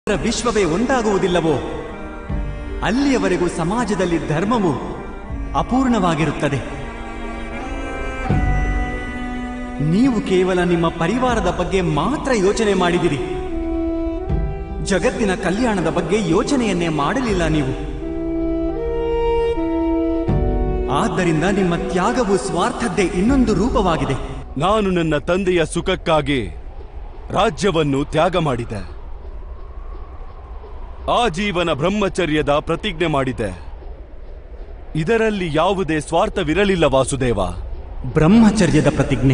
ವಿಶ್ವವೇ ಒಂದಾಗುವುದಿಲ್ಲವೋ ಅಲ್ಲಿಯವರೆಗೂ ಸಮಾಜದಲ್ಲಿ ಧರ್ಮವು ಅಪೂರ್ಣವಾಗಿರುತ್ತದೆ ನೀವು ಕೇವಲ ನಿಮ್ಮ ಪರಿವಾರದ ಬಗ್ಗೆ ಮಾತ್ರ ಯೋಚನೆ ಮಾಡಿದಿರಿ ಜಗತ್ತಿನ ಕಲ್ಯಾಣದ ಬಗ್ಗೆ ಯೋಚನೆಯನ್ನೇ ಮಾಡಲಿಲ್ಲ ನೀವು ಆದ್ದರಿಂದ ನಿಮ್ಮ ತ್ಯಾಗವು ಸ್ವಾರ್ಥದ್ದೇ ಇನ್ನೊಂದು ರೂಪವಾಗಿದೆ ನಾನು ನನ್ನ ತಂದೆಯ ಸುಖಕ್ಕಾಗಿ ರಾಜ್ಯವನ್ನು ತ್ಯಾಗ ಮಾಡಿದೆ ಆಜೀವನ ಬ್ರಹ್ಮಚರ್ಯದ ಪ್ರತಿಜ್ಞೆ ಮಾಡಿದೆ ಇದರಲ್ಲಿ ಯಾವುದೇ ಸ್ವಾರ್ಥವಿರಲಿಲ್ಲ ವಾಸುದೇವ ಬ್ರಹ್ಮಚರ್ಯದ ಪ್ರತಿಜ್ಞೆ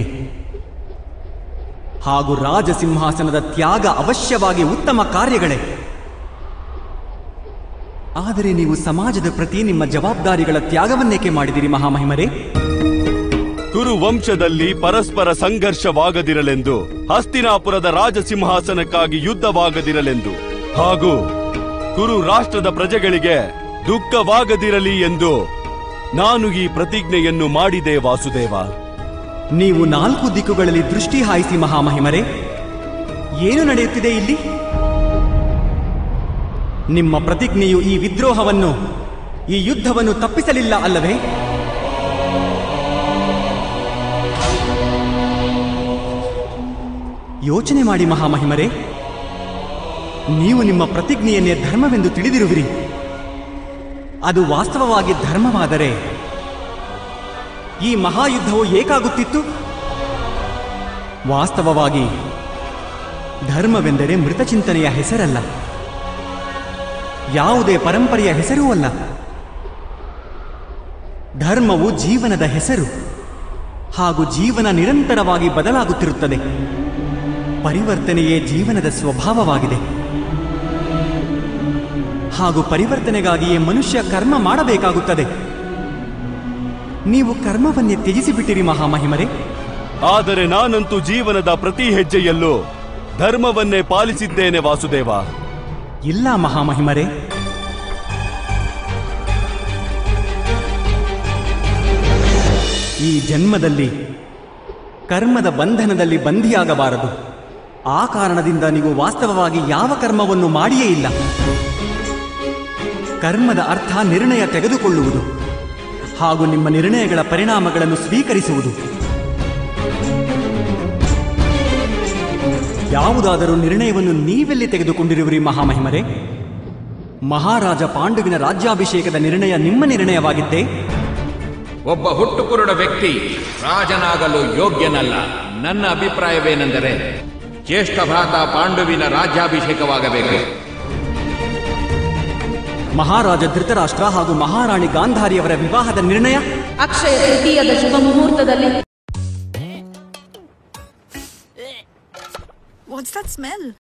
ಹಾಗೂ ರಾಜಸಿಂಹಾಸನದ ತ್ಯಾಗ ಅವಶ್ಯವಾಗಿ ಉತ್ತಮ ಕಾರ್ಯಗಳೇ ಆದರೆ ನೀವು ಸಮಾಜದ ಪ್ರತಿ ನಿಮ್ಮ ಜವಾಬ್ದಾರಿಗಳ ತ್ಯಾಗವನ್ನೇಕೆ ಮಾಡಿದಿರಿ ಮಹಾಮಹಿಮರೇ ಕುರು ವಂಶದಲ್ಲಿ ಪರಸ್ಪರ ಸಂಘರ್ಷವಾಗದಿರಲೆಂದು ಹಸ್ತಿನಾಪುರದ ರಾಜಸಿಂಹಾಸನಕ್ಕಾಗಿ ಯುದ್ಧವಾಗದಿರಲೆಂದು ಹಾಗೂ ಕುರು ರಾಷ್ಟ್ರದ ಪ್ರಜೆಗಳಿಗೆ ದುಃಖವಾಗದಿರಲಿ ಎಂದು ನಾನು ಈ ಪ್ರತಿಜ್ಞೆಯನ್ನು ಮಾಡಿದೆ ವಾಸುದೇವ ನೀವು ನಾಲ್ಕು ದಿಕ್ಕುಗಳಲ್ಲಿ ದೃಷ್ಟಿ ಹಾಯಿಸಿ ಮಹಾಮಹಿಮರೇ ಏನು ನಡೆಯುತ್ತಿದೆ ಇಲ್ಲಿ ನಿಮ್ಮ ಪ್ರತಿಜ್ಞೆಯು ಈ ವಿದ್ರೋಹವನ್ನು ಈ ಯುದ್ಧವನ್ನು ತಪ್ಪಿಸಲಿಲ್ಲ ಅಲ್ಲವೇ ಯೋಚನೆ ಮಾಡಿ ಮಹಾಮಹಿಮರೇ ನೀವು ನಿಮ್ಮ ಪ್ರತಿಜ್ಞೆಯನ್ನೇ ಧರ್ಮವೆಂದು ತಿಳಿದಿರುವಿರಿ ಅದು ವಾಸ್ತವವಾಗಿ ಧರ್ಮವಾದರೆ ಈ ಮಹಾಯುದ್ಧವು ಏಕಾಗುತ್ತಿತ್ತು ವಾಸ್ತವವಾಗಿ ಧರ್ಮವೆಂದರೆ ಮೃತಚಿಂತನೆಯ ಹೆಸರಲ್ಲ ಯಾವುದೇ ಪರಂಪರೆಯ ಹೆಸರೂ ಅಲ್ಲ ಧರ್ಮವು ಜೀವನದ ಹೆಸರು ಹಾಗೂ ಜೀವನ ನಿರಂತರವಾಗಿ ಬದಲಾಗುತ್ತಿರುತ್ತದೆ ಪರಿವರ್ತನೆಯೇ ಜೀವನದ ಸ್ವಭಾವವಾಗಿದೆ ಹಾಗೂ ಪರಿವರ್ತನೆಗಾಗಿಯೇ ಮನುಷ್ಯ ಕರ್ಮ ಮಾಡಬೇಕಾಗುತ್ತದೆ ನೀವು ಕರ್ಮವನ್ನೇ ತ್ಯಜಿಸಿಬಿಟ್ಟಿರಿ ಮಹಾಮಹಿಮರೇ ಆದರೆ ನಾನಂತೂ ಜೀವನದ ಪ್ರತಿ ಹೆಜ್ಜೆಯಲ್ಲೂ ಧರ್ಮವನ್ನೇ ಪಾಲಿಸಿದ್ದೇನೆ ವಾಸುದೇವ ಇಲ್ಲ ಮಹಾಮಹಿಮರೇ ಈ ಜನ್ಮದಲ್ಲಿ ಕರ್ಮದ ಬಂಧನದಲ್ಲಿ ಬಂಧಿಯಾಗಬಾರದು ಆ ಕಾರಣದಿಂದ ನೀವು ವಾಸ್ತವವಾಗಿ ಯಾವ ಕರ್ಮವನ್ನು ಮಾಡಿಯೇ ಇಲ್ಲ ಕರ್ಮದ ಅರ್ಥ ನಿರ್ಣಯ ತೆಗೆದುಕೊಳ್ಳುವುದು ಹಾಗೂ ನಿಮ್ಮ ನಿರ್ಣಯಗಳ ಪರಿಣಾಮಗಳನ್ನು ಸ್ವೀಕರಿಸುವುದು ಯಾವುದಾದರೂ ನಿರ್ಣಯವನ್ನು ನೀವೆಲ್ಲಿ ತೆಗೆದುಕೊಂಡಿರುವಿರಿ ಮಹಾಮಹಿಮರೇ ಮಹಾರಾಜ ಪಾಂಡುವಿನ ರಾಜ್ಯಾಭಿಷೇಕದ ನಿರ್ಣಯ ನಿಮ್ಮ ನಿರ್ಣಯವಾಗಿದ್ದೇ ಒಬ್ಬ ಹುಟ್ಟುಕುರುಡ ವ್ಯಕ್ತಿ ರಾಜನಾಗಲು ಯೋಗ್ಯನಲ್ಲ ನನ್ನ ಅಭಿಪ್ರಾಯವೇನೆಂದರೆ ಜ್ಯೇಷ್ಠ ಭ್ರಾತ ಪಾಂಡುವಿನ ರಾಜ್ಯಾಭಿಷೇಕವಾಗಬೇಕು ಮಹಾರಾಜ ಧೃತರಾಷ್ಟ್ರ ಹಾಗೂ ಮಹಾರಾಣಿ ಗಾಂಧಾರಿಯವರ ವಿವಾಹದ ನಿರ್ಣಯ ಅಕ್ಷಯ ತೃತೀಯದ ಶುಭ ಮುಹೂರ್ತದಲ್ಲಿ What's that smell?